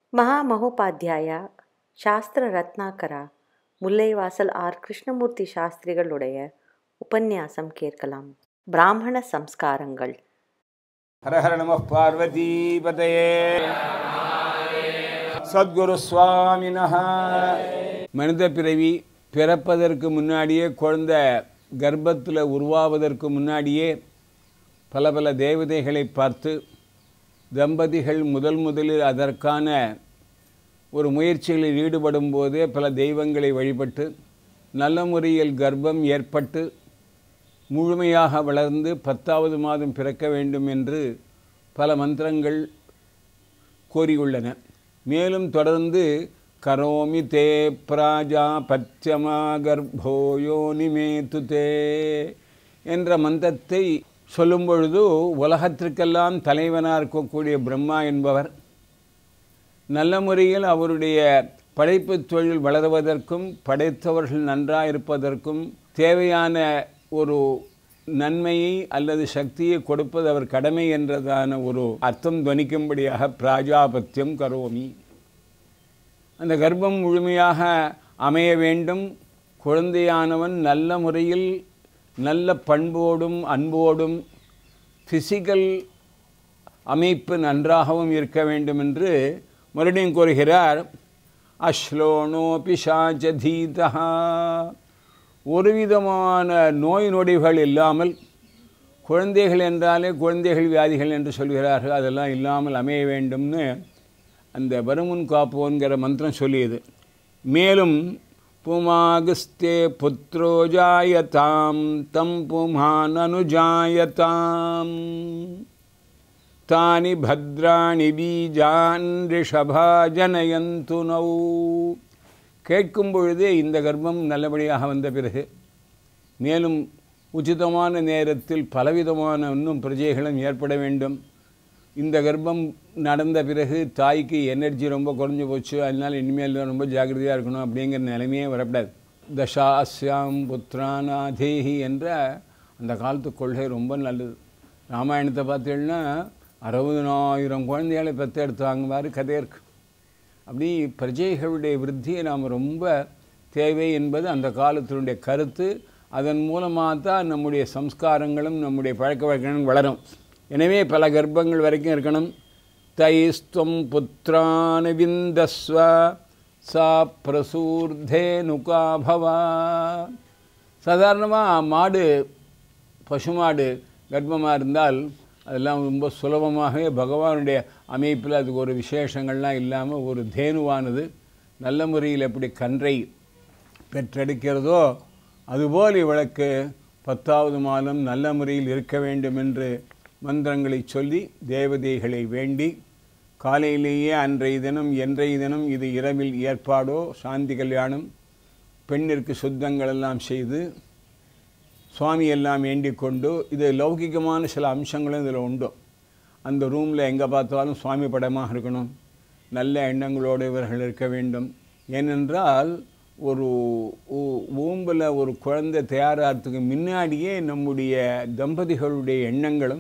மகாமகோபாத்தியாய சாஸ்திர ரத்னாகரா முல்லைவாசல் ஆர் கிருஷ்ணமூர்த்தி சாஸ்திரிகளுடைய உபன்யாசம் கேட்கலாம் பிராமண சம்ஸ்காரங்கள் ஹர ஹர நம பார்வதிபதையே சத்குரு சுவாமினஹ மனித பிறவி பிறப்பதற்கு முன்னாடியே குழந்தை கர்ப்பத்தில் உருவாவதற்கு முன்னாடியே பல பல தேவதைகளை பார்த்து தம்பதிகள் முதல் முதலில் அதற்கான ஒரு முயற்சிகளில் ஈடுபடும் போதே பல தெய்வங்களை வழிபட்டு நல்ல முறையில் கர்ப்பம் ஏற்பட்டு முழுமையாக வளர்ந்து பத்தாவது மாதம் பிறக்க வேண்டும் என்று பல மந்திரங்கள் கோரியுள்ளன மேலும் தொடர்ந்து கரோமி தே பிராஜா பத்தியமா கர்ப்போயோ நிமேத்து தே என்ற மந்திரத்தை சொல்லும் பொழுது உலகத்திற்கெல்லாம் தலைவனாக இருக்கக்கூடிய பிரம்மா என்பவர் நல்ல முறையில் அவருடைய படைப்பு தொழில் வளருவதற்கும் படைத்தவர்கள் நன்றாக இருப்பதற்கும் தேவையான ஒரு நன்மையை அல்லது சக்தியை கொடுப்பது அவர் கடமை என்றதான ஒரு அர்த்தம் துவனிக்கும்படியாக பிராஜாபத்தியம் கரோமி அந்த கர்ப்பம் முழுமையாக அமைய வேண்டும் குழந்தையானவன் நல்ல முறையில் நல்ல பண்போடும் அன்போடும் ஃபிசிக்கல் அமைப்பு நன்றாகவும் இருக்க வேண்டும் என்று மறுபடியும் கூறுகிறார் அஸ்லோனோ பிசாச்சதீதா ஒரு விதமான நோய் நொடிகள் இல்லாமல் குழந்தைகள் என்றாலே குழந்தைகள் வியாதிகள் என்று சொல்கிறார்கள் அதெல்லாம் இல்லாமல் அமைய வேண்டும்னு அந்த வருமுன் காப்போங்கிற மந்திரம் சொல்லியது மேலும் புமாகஸ்தே புத்ரோ ஜாயதாம் தம் புமான் அனுஜாயதாம் தானி பத்ராணி பீஜான் ரிஷபா ஜனயந்து நௌ கேட்கும் பொழுதே இந்த கர்ப்பம் நல்லபடியாக வந்த பிறகு மேலும் உச்சிதமான நேரத்தில் பலவிதமான இன்னும் பிரஜைகளும் ஏற்பட வேண்டும் இந்த கர்ப்பம் நடந்த பிறகு தாய்க்கு எனர்ஜி ரொம்ப குறைஞ்சி போச்சு அதனால் இனிமேல் ரொம்ப ஜாக்கிரதையாக இருக்கணும் அப்படிங்கிற நிலைமையே வரக்கூடாது தசாஸ்யாம் புத்திரானாதேஹி என்ற அந்த காலத்து கொள்கை ரொம்ப நல்லது ராமாயணத்தை பார்த்தீங்கன்னா அறுபதனாயிரம் குழந்தைகளை பெற்றெடுத்தாங்க மாதிரி கதை இருக்கு அப்படி பிரஜைகளுடைய விருத்தியை நாம் ரொம்ப தேவை என்பது அந்த காலத்தினுடைய கருத்து அதன் மூலமாக தான் நம்முடைய சம்ஸ்காரங்களும் நம்முடைய பழக்க வழக்கங்களும் வளரும் எனவே பல கர்ப்பங்கள் வரைக்கும் இருக்கணும் தைஸ்துவம் புத்திரான் விந்தஸ்வ சா பிரசூர்தே நுகாபவா சாதாரணமாக மாடு பசுமாடு கர்ப்பமாக இருந்தால் அதெல்லாம் ரொம்ப சுலபமாகவே பகவானுடைய அமைப்பில் அதுக்கு ஒரு விசேஷங்கள்லாம் இல்லாமல் ஒரு தேனுவானது நல்ல முறையில் எப்படி கன்றை பெற்றெடுக்கிறதோ அதுபோல் இவளுக்கு பத்தாவது மாதம் நல்ல முறையில் இருக்க வேண்டும் என்று மந்திரங்களை சொல்லி தேவதைகளை வேண்டி காலையிலேயே அன்றைய தினம் என்றைய தினம் இது இரவில் ஏற்பாடோ சாந்தி கல்யாணம் பெண்ணிற்கு சுத்தங்கள் எல்லாம் செய்து சுவாமி எல்லாம் வேண்டிக் கொண்டு இது லௌகிகமான சில அம்சங்களும் இதில் உண்டு அந்த ரூமில் எங்கே பார்த்தாலும் சுவாமி படமாக இருக்கணும் நல்ல எண்ணங்களோடு இவர்கள் இருக்க வேண்டும் ஏனென்றால் ஒரு ஊம்பில் ஒரு குழந்தை தயாராகிறதுக்கு முன்னாடியே நம்முடைய தம்பதிகளுடைய எண்ணங்களும்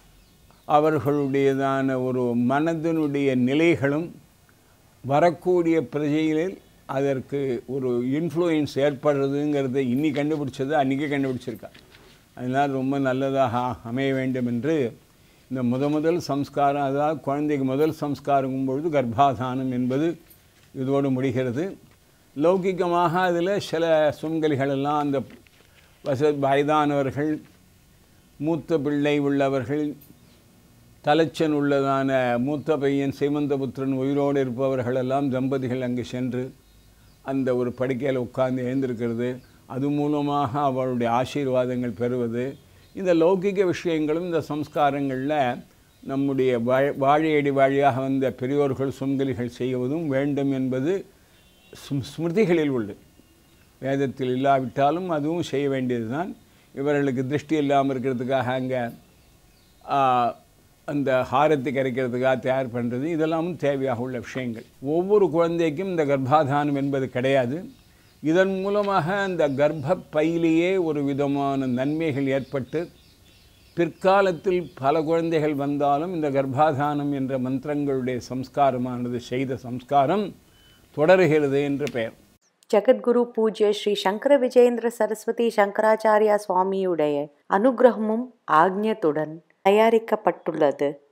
அவர்களுடையதான ஒரு மனதினுடைய நிலைகளும் வரக்கூடிய பிரஜைகளில் அதற்கு ஒரு இன்ஃப்ளூயன்ஸ் ஏற்படுறதுங்கிறத இன்னி கண்டுபிடிச்சது அன்றைக்கி கண்டுபிடிச்சிருக்கா அதனால் ரொம்ப நல்லதாக அமைய வேண்டும் என்று இந்த முத முதல் சம்ஸ்காரம் அதாவது குழந்தைக்கு முதல் சம்ஸ்காரம் பொழுது கர்ப்பாதானம் என்பது இதோடு முடிகிறது லௌகிகமாக அதில் சில சுங்கலிகள் எல்லாம் அந்த வச வயதானவர்கள் மூத்த பிள்ளை உள்ளவர்கள் தலைச்சன் உள்ளதான மூத்த பையன் சீமந்தபுத்திரன் உயிரோடு இருப்பவர்களெல்லாம் தம்பதிகள் அங்கு சென்று அந்த ஒரு படுக்கையில் உட்கார்ந்து எழுந்திருக்கிறது அது மூலமாக அவளுடைய ஆசீர்வாதங்கள் பெறுவது இந்த லௌகிக விஷயங்களும் இந்த சம்ஸ்காரங்களில் நம்முடைய வாழ வாழையடி வாழியாக வந்த பெரியோர்கள் சுங்கலிகள் செய்வதும் வேண்டும் என்பது ஸ்மிருதிகளில் உள்ளது வேதத்தில் இல்லாவிட்டாலும் அதுவும் செய்ய வேண்டியது தான் இவர்களுக்கு திருஷ்டி இல்லாமல் இருக்கிறதுக்காக அங்கே அந்த ஹாரத்தை கரைக்கிறதுக்காக தயார் பண்ணுறது இதெல்லாமும் தேவையாக உள்ள விஷயங்கள் ஒவ்வொரு குழந்தைக்கும் இந்த கர்ப்பாதானம் என்பது கிடையாது இதன் மூலமாக அந்த கர்ப்ப பையிலேயே ஒரு விதமான நன்மைகள் ஏற்பட்டு பிற்காலத்தில் பல குழந்தைகள் வந்தாலும் இந்த கர்ப்பாதானம் என்ற மந்திரங்களுடைய சம்ஸ்காரமானது செய்த சம்ஸ்காரம் தொடருகிறது என்று பெயர் ஜெகத்குரு பூஜ்ய ஸ்ரீ சங்கர விஜயேந்திர சரஸ்வதி சங்கராச்சாரியா சுவாமியுடைய அனுகிரகமும் ஆக்ஞத்துடன் தயாரிக்கப்பட்டுள்ளது